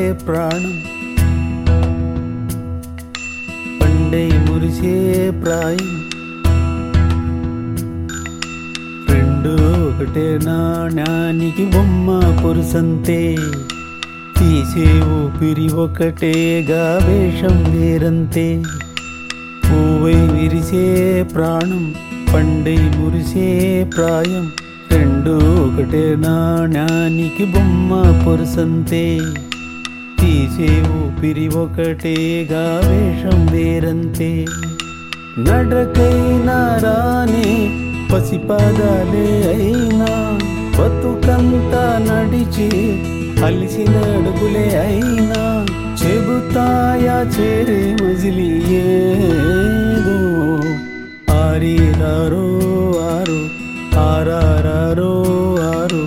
ప్రాణం పండై మురిసే ప్రాయం రెండు ఒకటే నాణ్యానికి బొమ్మ పురుసంతే తీసే ఊపిరి ఒకటేగా వేషం వేరంతే పూవై విరిసే ప్రాణం పండై మురిసే ప్రాయం రెండు ఒకటే నాణ్యానికి బొమ్మ పొరుసంతే తీసే ఊపిరి ఒకటేగా వేషం వేరంతే నడకైనా రాని పసిపాదాలే అయినా బతుకంతా నడిచి అలిసిన అడుగులే అయినా చెబుతాయా చేరే మజిలి ఏదో ఆరిరారో ఆరు ఆరారో ఆరు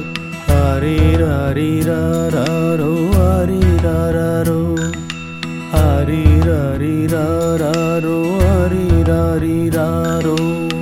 ఆరిరారిరారో ఆరిరారో ఆరిరారిరారో ఆరిరారిరారో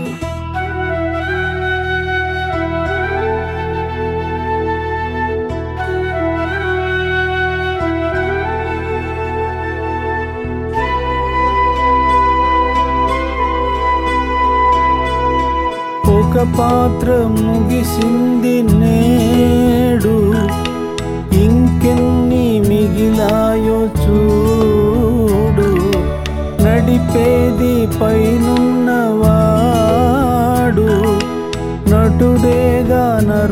ఒక పాత్ర ముగిసింది నేడు ఇంకెన్ని మిగిలాయో చూడు నడిపేది పైనున్నవాడు నటుడేగా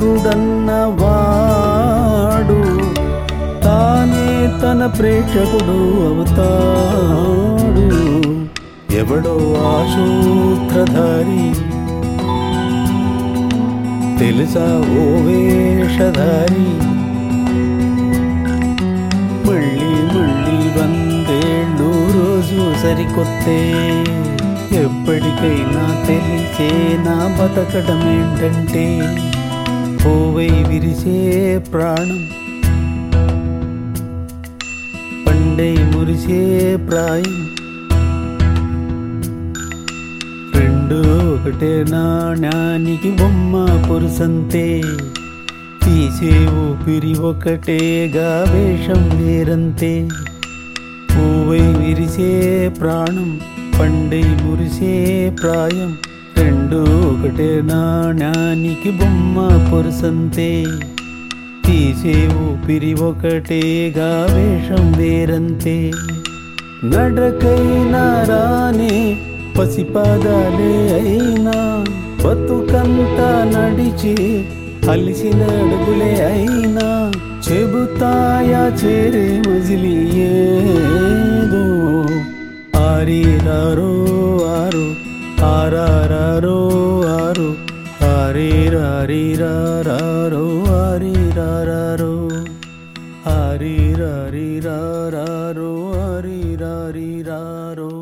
నరుడన్నవాడు తానే తన ప్రేక్షకుడు అవుతాడు ఎవడో ఆశూత్రధారి తెలుసా ఓ వేషధారి మళ్ళీ మళ్ళీ వందేళ్ళు రోజు సరికొత్తే ఎప్పటికైనా తెలిసే నా బతకడం ఏంటంటే పోవై విరిసే ప్రాణం పండై మురిసే ప్రాయం రెండు ఒకటే నాణ్యానికి బొమ్మ పురుసంతే తీసే ఊపిరి ఒకటేగా వేషం వేరంతే పూవై విరిసే ప్రాణం పండై మురిసే ప్రాయం రెండు ఒకటే నాణ్యానికి బొమ్మ పురుసంతే తీసే ఊపిరి ఒకటేగా వేషం వేరంతే నడకైనా రానే పసిపాదాలే అయినా బతుకంతా నడిచి అలిసిన అడుగులే అయినా చెబుతాయా చేరే మజిలి ఏదో ఆరిరారో ఆరు ఆరారో ఆరు ఆరిరారిరారో ఆరిరారో ఆరిరారిరారో ఆరిరారిరారో